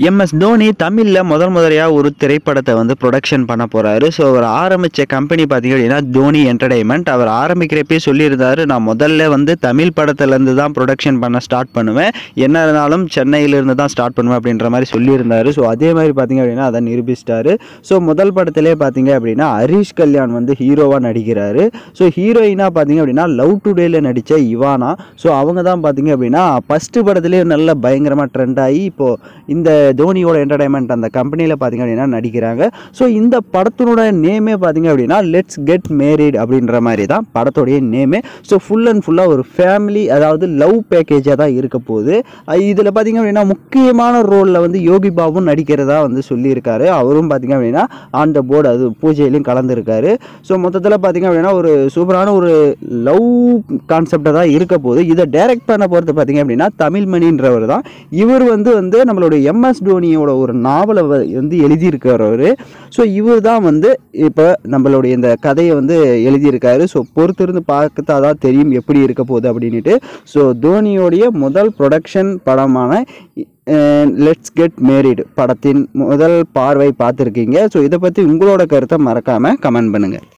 MS Dhoni தமிழில் முதல் முதலையாக ஒரு திரைப்படத்தை வந்து ப்ரொடக்ஷன் பண்ண போகிறாரு ஸோ அவர் ஆரம்பித்த கம்பெனி பார்த்தீங்க அப்படின்னா தோனி என்டர்டைன்மெண்ட் அவர் ஆரம்பிக்கிறப்பே சொல்லியிருந்தாரு நான் முதல்ல வந்து தமிழ் படத்துலேருந்து தான் ப்ரொடக்ஷன் பண்ண ஸ்டார்ட் பண்ணுவேன் என்ன இருந்தாலும் சென்னையிலேருந்து தான் ஸ்டார்ட் பண்ணுவேன் அப்படின்ற மாதிரி சொல்லியிருந்தாரு ஸோ அதே மாதிரி பார்த்தீங்க அப்படின்னா அதை நிரூபிச்சிட்டாரு ஸோ முதல் படத்திலே பார்த்தீங்க அப்படின்னா ஹரிஷ் கல்யாண் வந்து ஹீரோவாக நடிக்கிறாரு ஸோ ஹீரோயினாக பார்த்தீங்க அப்படின்னா லவ் டுடேல நடித்த இவானா ஸோ அவங்க தான் பார்த்தீங்க அப்படின்னா ஃபஸ்ட்டு படத்துலேயே நல்ல பயங்கரமாக ட்ரெண்ட் ஆகி இப்போது இந்த தோனியோட என்டர்டைன்மெண்ட் அந்த கம்பெனியில் பார்த்தீங்க அப்படின்னா நடிக்கிறாங்க ஸோ இந்த படத்தினோட நேமே பார்த்தீங்க அப்படின்னா லெட்ஸ் கெட் மேரிட் அப்படின்ற மாதிரி தான் படத்தோடைய நேமே ஸோ ஃபுல் அண்ட் ஃபுல்லாக ஒரு ஃபேமிலி அதாவது லவ் பேக்கேஜாக தான் இருக்க போகுது இதில் பார்த்தீங்க அப்படின்னா முக்கியமான ரோலில் வந்து யோகி பாபும் நடிக்கிறதா வந்து சொல்லியிருக்காரு அவரும் பார்த்தீங்க அப்படின்னா ஆன் த போர்டு அது பூஜையிலையும் கலந்துருக்காரு ஸோ மொத்தத்தில் பார்த்தீங்க அப்படின்னா ஒரு சூப்பரான ஒரு லவ் கான்செப்டாக தான் இருக்க போகுது இதை டைரக்ட் பண்ண போகிறது பார்த்தீங்க அப்படின்னா தமிழ்மணின்றவர் தான் இவர் வந்து வந்து நம்மளுடைய எம்எஸ் தோனியோட ஒரு நாவலை வ- வந்து எழுதியிருக்கிறவர் ஸோ இவர் தான் வந்து இப்போ நம்மளுடைய இந்த கதையை வந்து எழுதியிருக்காரு ஸோ பொறுத்திருந்து பார்த்தா தான் தெரியும் எப்படி இருக்க போகுது அப்படின்ட்டு ஸோ தோனியோடைய முதல் ப்ரொடக்ஷன் படமான லெட்ஸ் கெட் மேரிட் படத்தின் முதல் பார்வை பார்த்துருக்கீங்க ஸோ இதை பற்றி உங்களோட கருத்தை மறக்காமல் கமெண்ட் பண்ணுங்கள்